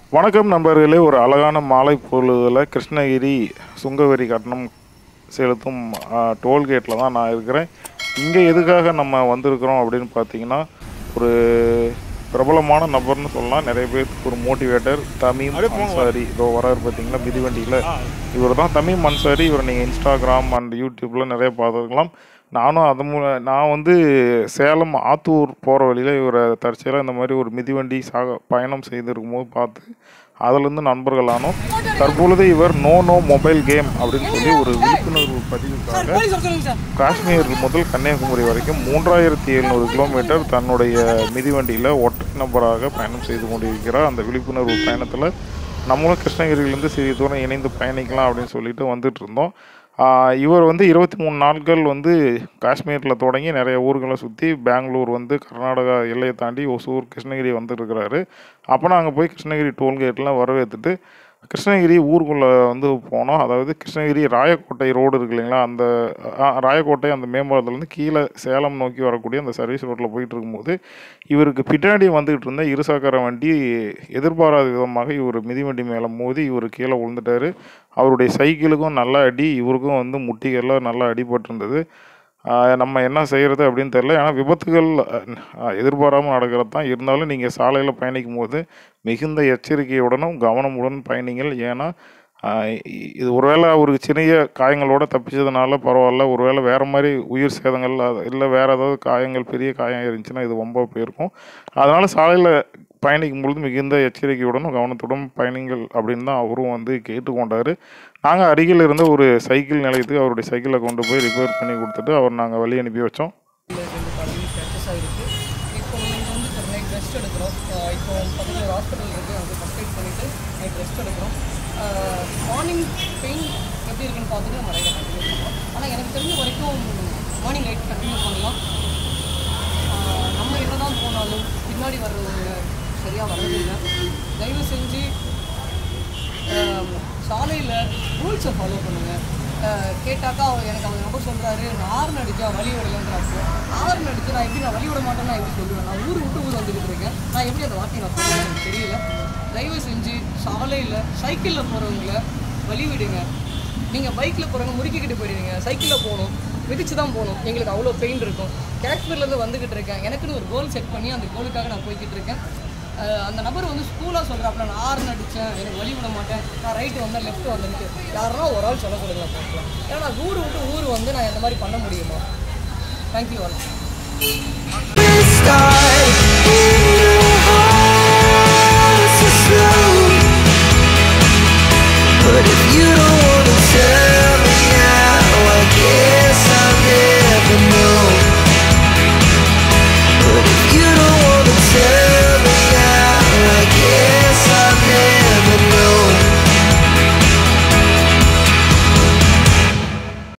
வணக்கம் நண்பர்களே ஒரு அழகான மாலை பொழுதில் கிருஷ்ணகிரி சுங்கவரி கட்டணம் செலுத்தும் டோல்கேட்டில் தான் நான் இருக்கிறேன் இங்கே எதுக்காக நம்ம வந்திருக்கிறோம் அப்படின்னு பார்த்தீங்கன்னா ஒரு பிரபலமான நபர்னு சொல்லலாம் நிறைய பேருக்கு ஒரு மோட்டிவேட்டர் தமீம் அன்சாரி இதோ வராரு பார்த்தீங்களா மிதிவண்டியில் இவர் தான் தமீம் அன்சாரி இவர் நீங்கள் இன்ஸ்டாகிராம் அண்ட் யூடியூப்பில் நிறைய பார்த்துருக்கலாம் நானும் அது மூ நான் வந்து சேலம் ஆத்தூர் போகிற வழியில் இவரை தற்செயலாக இந்த மாதிரி ஒரு மிதிவண்டி சாக பயணம் செய்திருக்கும் போது பார்த்து அதுலேருந்து நண்பர்களானோம் தற்பொழுது இவர் நோ நோ மொபைல் கேம் அப்படின்னு சொல்லி ஒரு விழிப்புணர்வு பதிவுக்காக போலீஸ் சொல்லுங்க சார் காஷ்மீர் முதல் கன்னியாகுமரி வரைக்கும் மூன்றாயிரத்தி எழுநூறு கிலோமீட்டர் தன்னுடைய மிதிவண்டியில் ஒற்றை நபராக பயணம் செய்து கொண்டிருக்கிறார் அந்த விழிப்புணர்வு பயணத்தில் நம்மளும் கிருஷ்ணகிரியிலேருந்து சிறிது தூரம் இணைந்து பயணிக்கலாம் அப்படின்னு சொல்லிட்டு வந்துட்டு இருந்தோம் ஆஹ் இவர் வந்து இருபத்தி மூணு நாட்கள் வந்து காஷ்மீரில் தொடங்கி நிறைய ஊர்களை சுற்றி பெங்களூர் வந்து கர்நாடகா எல்லையை தாண்டி ஒசூர் கிருஷ்ணகிரி வந்துருக்கிறாரு அப்போ நாங்கள் போய் கிருஷ்ணகிரி டோல்கேட்லாம் வரவேற்றுட்டு கிருஷ்ணகிரி ஊருக்குள்ளே வந்து போனோம் அதாவது கிருஷ்ணகிரி ராயக்கோட்டை ரோடு இருக்கு இல்லைங்களா அந்த ஆ, ராயக்கோட்டை அந்த மேம்பாலத்துலேருந்து கீழே சேலம் நோக்கி வரக்கூடிய அந்த சர்வீஸ் ரோட்டில் போயிட்டு இருக்கும்போது இவருக்கு பின்னாடி வந்துகிட்டு இருந்த இருசக்கர வண்டி எதிர்பாராத விதமாக இவர் மிதிவண்டி மேலே மோதி இவர் கீழே விழுந்துட்டாரு அவருடைய சைக்கிளுக்கும் நல்ல அடி இவருக்கும் வந்து முட்டிகள்லாம் நல்லா அடிபட்டிருந்தது ஆஹ் நம்ம என்ன செய்கிறது அப்படின்னு தெரியல ஏன்னா விபத்துகள் ஆஹ் எதிர்பாராமல் நடக்கிறது தான் இருந்தாலும் நீங்கள் சாலையில் பயணிக்கும் போது மிகுந்த எச்சரிக்கையுடனும் கவனமுடன் பயணிங்கள் ஏன்னா ஆஹ் இ- இது ஒருவேளை அவருக்கு சிறிய காயங்களோட தப்பிச்சதுனால பரவாயில்ல ஒருவேளை வேறு மாதிரி உயிர் சேதங்கள் அது- இல்லை வேறு ஏதாவது காயங்கள் பெரிய காயம் இருந்துச்சுன்னா இது ரொம்ப போயிருக்கும் அதனால் சாலையில் பயணிக்கும் பொழுது மிகுந்த எச்சரிக்கையுடனும் கவனத்துடன் பயணிங்கள் அப்படின்னு தான் அவரும் வந்து கேட்டுக்கொண்டார் நாங்கள் அருகில் இருந்த ஒரு சைக்கிள் நிலையத்துக்கு அவருடைய சைக்கிளை கொண்டு போய் ரிப்பேர் பண்ணி கொடுத்துட்டு அவர் நாங்கள் வழி அனுப்பி வச்சோம் ரெண்டு பழனி ஸ்கேச்சஸ் ஆகிருக்கு இப்போ நீங்கள் வந்து சார் நைட் ரெஸ்ட் எடுக்கிறோம் அஹ் இப்போ பக்கத்தில் ஒரு ஹாஸ்பிட்டல் இருக்குது அங்கே ஃபஸ்ட் எய்ட் பண்ணிவிட்டு நைட் ரெஸ்ட் எடுக்கிறோம் மார்னிங் பெயின் எப்படி இருக்குன்னு பார்த்துட்டு நம்ம ரைடை கண்டினியூ பண்ணுறோம் ஆனால் எனக்கு தெரிஞ்ச வரைக்கும் மார்னிங் ரைட் கண்டினியூ பண்ணலாம் அஹ் நம்ம என்ன தான் போனாலும் பின்னாடி வர்றவங்க சரியாக வர்றதில்லை தயவு செஞ்சு சாலையில் ரூல்ஸை ஃபாலோ பண்ணுங்கள் கேட்டாக்கா அவர் எனக்கு அவர் ரொம்ப சொல்கிறாரு நான் ஆர்ன் அடிச்சா வழி விடலங்கிறப்போ ஆர்ன் அடிச்சு நான் எப்படி நான் வழி விட மாட்டேன்னு நான் எப்படி சொல்லுவேன் நான் ஊர் விட்டு ஊர் வந்துக்கிட்டு இருக்கேன் நான் எப்படி அந்த வார்த்தையை நான் சொல்லுவேன் எனக்கு தெரியல தயவு செஞ்சு சாலையில் சைக்கிளில் போகிறவங்கள வழி விடுங்க நீங்கள் பைக்கில் போகிறவங்க முறுக்கிக்கிட்டு போயிடுவீங்க சைக்கிளில் போகணும் மிதிச்சு தான் போகணும் எங்களுக்கு அவ்வளோ பெயின் இருக்கும் காஷ்மீர்லேருந்து வந்துக்கிட்டு இருக்கேன் எனக்குன்னு ஒரு கோல் செட் பண்ணி அந்த கோலுக்காக நான் போய்கிட்டு இருக்கேன் அஹ் அந்த நபர் வந்து ஸ்கூலாக சொல்கிறாப்புல நான் ஆறுன்னு அடித்தேன் எனக்கு வழி விட மாட்டேன் நான் ரைட்டு வந்தேன் லெஃப்ட் வந்துட்டு யாருன்னா ஒரு ஆள் சொல்ல சொல்லுங்க பார்க்கலாம் ஏன்னா நான் ஊர் விட்டு ஊர் வந்து நான் இந்த மாதிரி பண்ண முடியுமா தேங்க்யூ ஆல் start